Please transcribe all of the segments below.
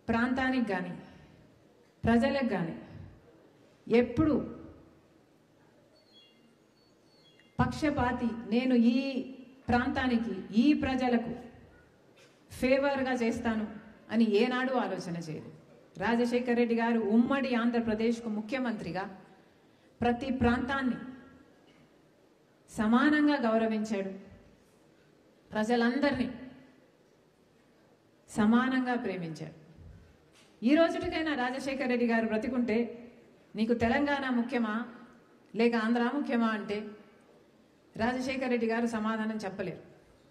ప్రాంతానికి కానీ ప్రజలకు కానీ ఎప్పుడు పక్షపాతి నేను ఈ ప్రాంతానికి ఈ ప్రజలకు ఫేవర్గా చేస్తాను అని ఏనాడు ఆలోచన చేయదు రాజశేఖర రెడ్డి గారు ఉమ్మడి ఆంధ్రప్రదేశ్కు ముఖ్యమంత్రిగా ప్రతి ప్రాంతాన్ని సమానంగా గౌరవించాడు ప్రజలందరినీ సమానంగా ప్రేమించాడు ఈ రోజుటికైనా రాజశేఖర రెడ్డి గారు బ్రతికుంటే నీకు తెలంగాణ ముఖ్యమా లేక ఆంధ్ర ముఖ్యమా అంటే రాజశేఖర రెడ్డి గారు సమాధానం చెప్పలేరు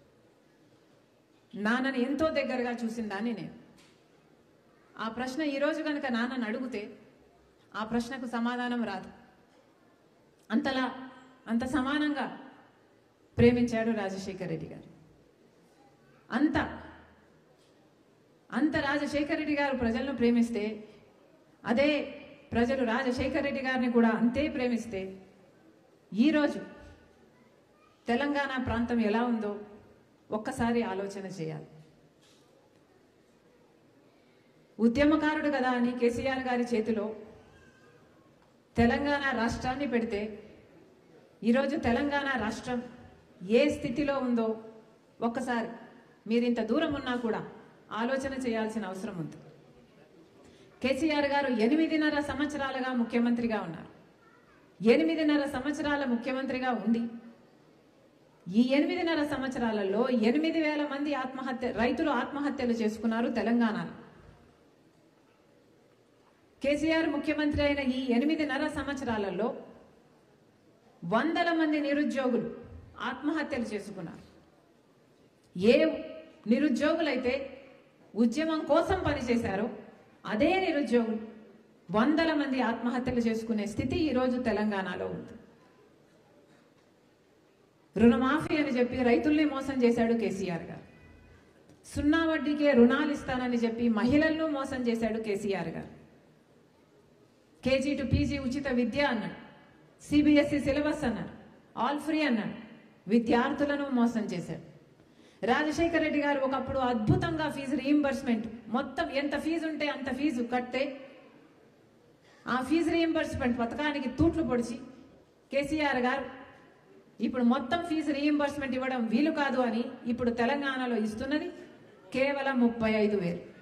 నాన్నని ఎంతో దగ్గరగా చూసిన దాన్ని నేను ఆ ప్రశ్న ఈరోజు కనుక నాన్నని అడిగితే ఆ ప్రశ్నకు సమాధానం రాదు అంతలా అంత సమానంగా ప్రేమించాడు రాజశేఖర రెడ్డి గారు అంత అంత రాజశేఖర రెడ్డి గారు ప్రజలను ప్రేమిస్తే అదే ప్రజలు రాజశేఖర రెడ్డి గారిని కూడా అంతే ప్రేమిస్తే ఈరోజు తెలంగాణ ప్రాంతం ఎలా ఉందో ఒక్కసారి ఆలోచన చేయాలి ఉద్యమకారుడు కదా అని కేసీఆర్ గారి చేతిలో తెలంగాణ రాష్ట్రాన్ని పెడితే ఈరోజు తెలంగాణ రాష్ట్రం ఏ స్థితిలో ఉందో ఒక్కసారి మీరు ఇంత దూరం ఉన్నా కూడా ఆలోచన చేయాల్సిన అవసరం ఉంది కేసీఆర్ గారు ఎనిమిదిన్నర సంవత్సరాలుగా ముఖ్యమంత్రిగా ఉన్నారు ఎనిమిదిన్నర సంవత్సరాల ముఖ్యమంత్రిగా ఉండి ఈ ఎనిమిదిన్నర సంవత్సరాలలో ఎనిమిది వేల మంది ఆత్మహత్య రైతులు ఆత్మహత్యలు చేసుకున్నారు తెలంగాణలో కేసీఆర్ ముఖ్యమంత్రి అయిన ఈ ఎనిమిదిన్నర సంవత్సరాలలో వందల మంది నిరుద్యోగులు ఆత్మహత్యలు చేసుకున్నారు ఏ నిరుద్యోగులైతే ఉద్యమం కోసం పనిచేశారో అదే నిరుద్యోగులు వందల మంది ఆత్మహత్యలు చేసుకునే స్థితి ఈరోజు తెలంగాణలో ఉంది రుణమాఫీ అని చెప్పి రైతుల్ని మోసం చేశాడు కేసీఆర్ గారు సున్నా వడ్డీకే రుణాలు ఇస్తానని చెప్పి మహిళలను మోసం చేశాడు కేసీఆర్ గారు కేజీ టు పీజీ ఉచిత విద్య అన్నాడు సిబిఎస్ఈ సిలబస్ అన్నాడు ఆల్ ఫ్రీ అన్నాడు విద్యార్థులను మోసం చేశాడు రాజశేఖర రెడ్డి గారు ఒకప్పుడు అద్భుతంగా ఫీజు రీయింబర్స్మెంట్ మొత్తం ఎంత ఫీజు ఉంటే అంత ఫీజు కడితే ఆ ఫీజు రీయింబర్స్మెంట్ పథకానికి తూట్లు పొడిచి కేసీఆర్ గారు ఇప్పుడు మొత్తం ఫీజు రీయింబర్స్మెంట్ ఇవ్వడం వీలు కాదు అని ఇప్పుడు తెలంగాణలో ఇస్తున్నది కేవలం ముప్పై ఐదు వేలు